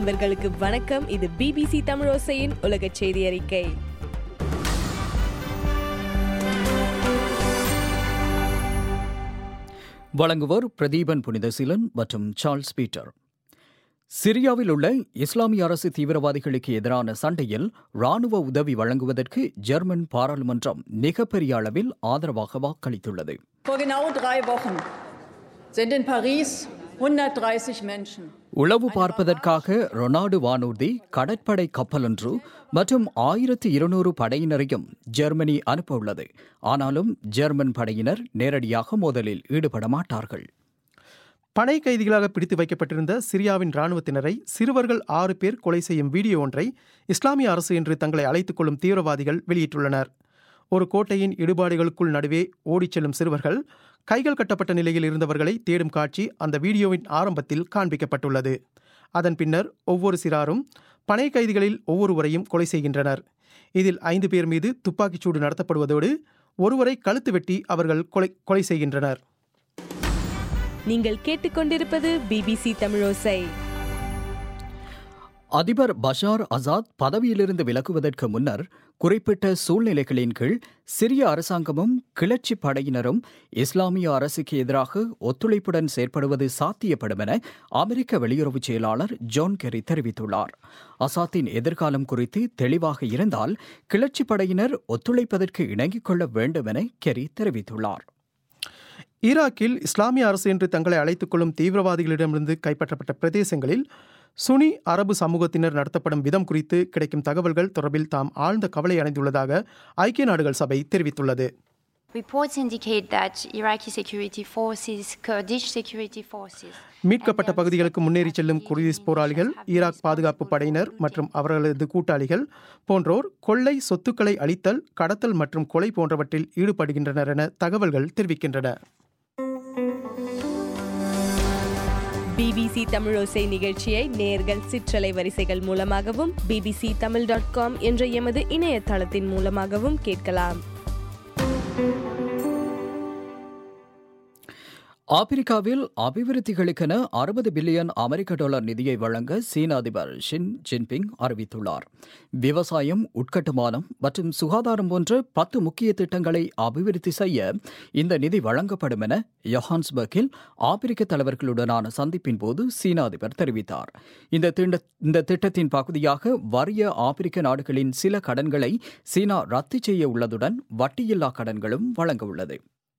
நண்பர்களுக்கு வணக்கம் இது பிபிசி தமிழோசையின் உலக செய்தி அறிக்கை வழங்குவோர் பிரதீபன் புனிதசீலன் மற்றும் சார்ல்ஸ் பீட்டர் சிரியாவில் உள்ள இஸ்லாமிய அரசு தீவிரவாதிகளுக்கு எதிரான சண்டையில் ராணுவ உதவி வழங்குவதற்கு ஜெர்மன் பாராளுமன்றம் மிகப்பெரிய அளவில் ஆதரவாக வாக்களித்துள்ளது Vor genau drei Wochen sind in Paris 130 Menschen உளவு பார்ப்பதற்காக ரொனால்டு வானூர்தி கடற்படை கப்பலொன்று மற்றும் ஆயிரத்து இருநூறு படையினரையும் ஜெர்மனி அனுப்ப உள்ளது ஆனாலும் ஜெர்மன் படையினர் நேரடியாக மோதலில் ஈடுபட மாட்டார்கள் பனை கைதிகளாக பிடித்து வைக்கப்பட்டிருந்த சிரியாவின் ராணுவத்தினரை சிறுவர்கள் ஆறு பேர் கொலை செய்யும் வீடியோ ஒன்றை இஸ்லாமிய அரசு என்று தங்களை அழைத்துக் கொள்ளும் தீவிரவாதிகள் வெளியிட்டுள்ளனர் ஒரு கோட்டையின் இடுபாடுகளுக்குள் நடுவே ஓடிச் செல்லும் சிறுவர்கள் கைகள் கட்டப்பட்ட நிலையில் இருந்தவர்களை தேடும் காட்சி அந்த வீடியோவின் ஆரம்பத்தில் காண்பிக்கப்பட்டுள்ளது அதன் பின்னர் ஒவ்வொரு சிறாரும் பனை கைதிகளில் ஒவ்வொருவரையும் கொலை செய்கின்றனர் இதில் ஐந்து பேர் மீது துப்பாக்கிச்சூடு நடத்தப்படுவதோடு ஒருவரை கழுத்து வெட்டி அவர்கள் கொலை கொலை செய்கின்றனர் நீங்கள் கேட்டுக்கொண்டிருப்பது பிபிசி தமிழோசை அதிபர் பஷார் அசாத் பதவியிலிருந்து விலகுவதற்கு முன்னர் குறிப்பிட்ட சூழ்நிலைகளின் கீழ் சிரிய அரசாங்கமும் கிளர்ச்சி படையினரும் இஸ்லாமிய அரசுக்கு எதிராக ஒத்துழைப்புடன் செயற்படுவது சாத்தியப்படும் என அமெரிக்க வெளியுறவு செயலாளர் ஜான் கெரி தெரிவித்துள்ளார் அசாத்தின் எதிர்காலம் குறித்து தெளிவாக இருந்தால் கிளர்ச்சி படையினர் ஒத்துழைப்பதற்கு இணங்கிக் கொள்ள வேண்டும் என கெரி தெரிவித்துள்ளார் ஈராக்கில் இஸ்லாமிய அரசு என்று தங்களை அழைத்துக் கொள்ளும் தீவிரவாதிகளிடமிருந்து கைப்பற்றப்பட்ட பிரதேசங்களில் சுனி அரபு சமூகத்தினர் நடத்தப்படும் விதம் குறித்து கிடைக்கும் தகவல்கள் தொடர்பில் தாம் ஆழ்ந்த கவலை அடைந்துள்ளதாக ஐக்கிய நாடுகள் சபை தெரிவித்துள்ளது Reports indicate that Iraqi security forces, Kurdish security forces, மீட்கப்பட்ட பகுதிகளுக்கு முன்னேறி செல்லும் குர்திஸ் போராளிகள் ஈராக் பாதுகாப்பு படையினர் மற்றும் அவர்களது கூட்டாளிகள் போன்றோர் கொள்ளை சொத்துக்களை அழித்தல் கடத்தல் மற்றும் கொலை போன்றவற்றில் ஈடுபடுகின்றனர் என தகவல்கள் தெரிவிக்கின்றன பிபிசி தமிழோசை நிகழ்ச்சியை நேர்கள் சிற்றலை வரிசைகள் மூலமாகவும் பிபிசி தமிழ் டாட் காம் என்ற எமது இணையதளத்தின் மூலமாகவும் கேட்கலாம் ஆப்பிரிக்காவில் அபிவிருத்திகளுக்கென அறுபது பில்லியன் அமெரிக்க டாலர் நிதியை வழங்க சீன அதிபர் ஷின் ஜின்பிங் அறிவித்துள்ளார் விவசாயம் உட்கட்டுமானம் மற்றும் சுகாதாரம் போன்ற பத்து முக்கிய திட்டங்களை அபிவிருத்தி செய்ய இந்த நிதி வழங்கப்படும் என யொஹான்ஸ்பர்க்கில் ஆப்பிரிக்க தலைவர்களுடனான சந்திப்பின் போது சீன அதிபர் தெரிவித்தார் இந்த திண்ட- இந்த திட்டத்தின் பகுதியாக வறிய ஆப்பிரிக்க நாடுகளின் சில கடன்களை சீனா ரத்து செய்ய உள்ளதுடன் வட்டியில்லா கடன்களும் வழங்க உள்ளது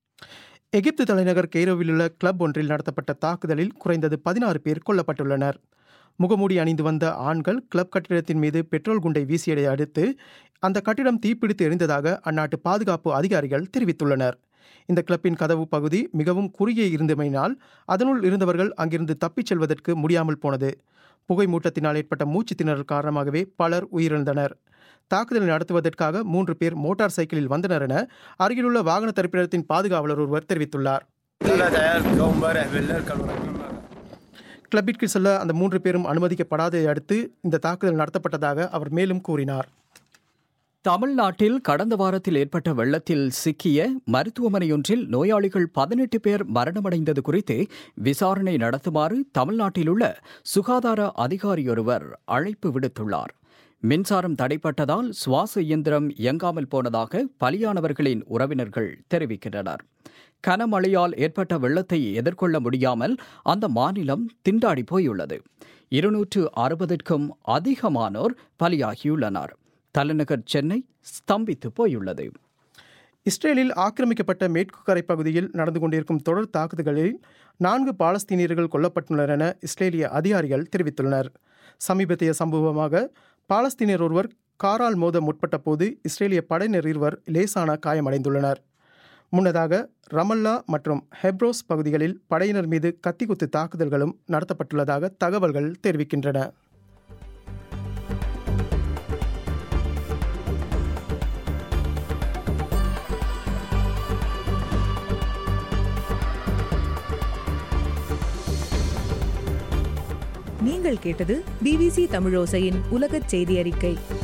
எகிப்து தலைநகர் கெய்ரோவில் உள்ள கிளப் ஒன்றில் நடத்தப்பட்ட தாக்குதலில் குறைந்தது பதினாறு பேர் கொல்லப்பட்டுள்ளனர் முகமூடி அணிந்து வந்த ஆண்கள் கிளப் கட்டிடத்தின் மீது பெட்ரோல் குண்டை வீசியதை அடுத்து அந்த கட்டிடம் தீப்பிடித்து எரிந்ததாக அந்நாட்டு பாதுகாப்பு அதிகாரிகள் தெரிவித்துள்ளனர் இந்த கிளப்பின் கதவு பகுதி மிகவும் குறுகிய இருந்தமையினால் அதனுள் இருந்தவர்கள் அங்கிருந்து தப்பிச் செல்வதற்கு முடியாமல் போனது புகை மூட்டத்தினால் ஏற்பட்ட மூச்சு திணறல் காரணமாகவே பலர் உயிரிழந்தனர் தாக்குதல் நடத்துவதற்காக மூன்று பேர் மோட்டார் சைக்கிளில் வந்தனர் என அருகிலுள்ள வாகன தரிப்பிடத்தின் பாதுகாவலர் ஒருவர் தெரிவித்துள்ளார் ثلاث عيال جو امبارح بالليل كانوا راكبين معنا கிளப்பிற்கு செல்ல அந்த மூன்று பேரும் அனுமதிக்கப்படாததை அடுத்து இந்த தாக்குதல் நடத்தப்பட்டதாக அவர் மேலும் கூறினார் தமிழ்நாட்டில் கடந்த வாரத்தில் ஏற்பட்ட வெள்ளத்தில் சிக்கிய மருத்துவமனையொன்றில் நோயாளிகள் பதினெட்டு பேர் மரணமடைந்தது குறித்து விசாரணை நடத்துமாறு தமிழ்நாட்டில் உள்ள சுகாதார அதிகாரியொருவர் அழைப்பு விடுத்துள்ளார் மின்சாரம் தடைப்பட்டதால் சுவாச இயந்திரம் இயங்காமல் போனதாக பலியானவர்களின் உறவினர்கள் தெரிவிக்கின்றனர் கனமழையால் ஏற்பட்ட வெள்ளத்தை எதிர்கொள்ள முடியாமல் அந்த மாநிலம் திண்டாடி போயுள்ளது இருநூற்று அறுபதுக்கும் அதிகமானோர் பலியாகியுள்ளனர் தலைநகர் சென்னை ஸ்தம்பித்து போயுள்ளது இஸ்ரேலில் ஆக்கிரமிக்கப்பட்ட மேற்கு கரை பகுதியில் நடந்து கொண்டிருக்கும் தொடர் தாக்குதல்களில் நான்கு பாலஸ்தீனியர்கள் கொல்லப்பட்டுள்ளனர் என இஸ்ரேலிய அதிகாரிகள் தெரிவித்துள்ளனர் சமீபத்திய சம்பவமாக பாலஸ்தீனியர் ஒருவர் காரால் மோத முற்பட்ட போது இஸ்ரேலிய படையினர் இருவர் லேசான காயமடைந்துள்ளனர் முன்னதாக ரமல்லா மற்றும் ஹெப்ரோஸ் பகுதிகளில் படையினர் மீது கத்திக்குத்து தாக்குதல்களும் நடத்தப்பட்டுள்ளதாக தகவல்கள் தெரிவிக்கின்றன நீங்கள் கேட்டது பிபிசி தமிழோசையின் உலகச் செய்தி அறிக்கை